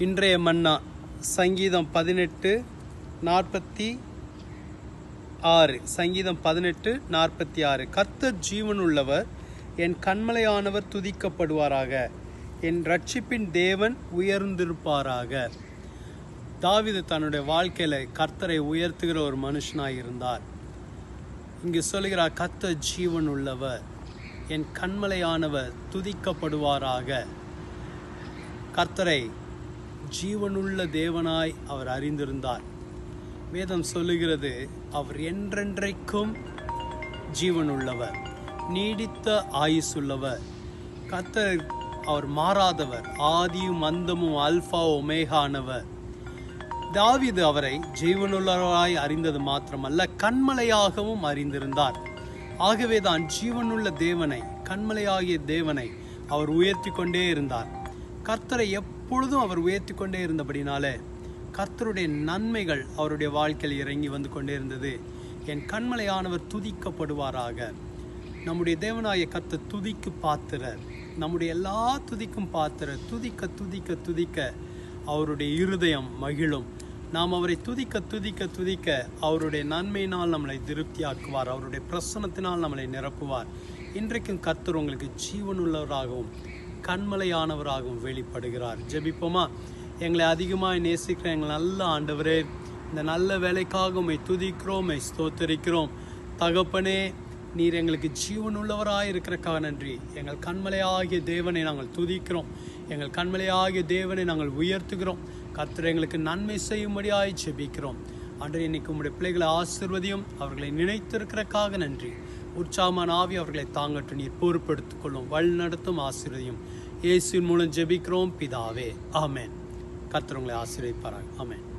இன்றைய மன்னா சங்கீதம் பதினெட்டு நாற்பத்தி ஆறு சங்கீதம் பதினெட்டு நாற்பத்தி ஆறு கர்த்தர் ஜீவனுள்ளவர் என் கண்மலையானவர் துதிக்கப்படுவாராக என் ரட்சிப்பின் தேவன் உயர்ந்திருப்பாராக தாவீது தன்னுடைய வாழ்க்கையில கர்த்தரை உயர்த்துகிற ஒரு மனுஷனாய் இருந்தார் இங்கு சொல்கிறார் கர்த்தர் ஜீவன் உள்ளவர் என் கண்மலையானவர் துதிக்கப்படுவாராக கர்த்தரை ஜீவனுள்ள தேவனாய் அவர் அறிந்திருந்தார் வேதம் சொல்லுகிறது அவர் என்றென்றைக்கும் ஜீவனுள்ளவர் நீடித்த ஆயுசுள்ளவர் கர்த்தர் அவர் மாறாதவர் ஆதியும் அந்தமும் அல்பா ஒமேகானவர் தாவீது அவரை ஜீவனுள்ளவராய் அறிந்தது மாத்திரமல்ல கண்மலையாகவும் அறிந்திருந்தார் ஆகவே தான் ஜீவனுள்ள தேவனை கண்மலையாகிய தேவனை அவர் உயர்த்தி கொண்டே இருந்தார் கர்த்தரை எப்பொழுதும் அவர் உயர்த்தி கொண்டே இருந்தபடினாலே கர்த்தருடைய நன்மைகள் அவருடைய வாழ்க்கையில் இறங்கி வந்து கொண்டே இருந்தது என் கண்மலையானவர் துதிக்கப்படுவாராக நம்முடைய தேவனாய கர்த்த துதிக்கு பாத்திரர் நம்முடைய எல்லா துதிக்கும் பாத்திரர் துதிக்க துதிக்க துதிக்க அவருடைய இருதயம் மகிழும் நாம் அவரை துதிக்க துதிக்க துதிக்க அவருடைய நன்மையினால் நம்மளை திருப்தியாக்குவார் அவருடைய பிரசனத்தினால் நம்மளை நிரப்புவார் இன்றைக்கும் கர்த்தர் உங்களுக்கு ஜீவனுள்ளவராகவும் கண்மலையானவராகவும் வெளிப்படுகிறார் ஜெபிப்போமா எங்களை அதிகமாக நேசிக்கிற எங்கள் நல்ல ஆண்டவரே இந்த நல்ல வேலைக்காக உம்மை துதிக்கிறோம் உம்மை ஸ்தோத்தரிக்கிறோம் தகப்பனே நீர் எங்களுக்கு ஜீவனுள்ளவராய் இருக்கிறக்காக நன்றி எங்கள் கண்மலையாகிய தேவனை நாங்கள் துதிக்கிறோம் எங்கள் கண்மலையாகிய தேவனை நாங்கள் உயர்த்துகிறோம் கர்த்தர் எங்களுக்கு நன்மை செய்யும்படியாய் ஜெபிக்கிறோம் அன்று இன்னைக்கு உங்களுடைய பிள்ளைகளை ஆசிர்வதியும் அவர்களை நினைத்திருக்கிறக்காக நன்றி உற்சாகமான ஆவி அவர்களை தாங்கட்டும் நீர் பொறுப்பெடுத்துக் கொள்ளும் வழி நடத்தும் ஆசீர்வதியும் இயேசுவின் மூலம் ஜெபிக்கிறோம் பிதாவே ஆமென் கர்த்தர் உங்களை ஆசீர்வதிப்பாராக ஆமென்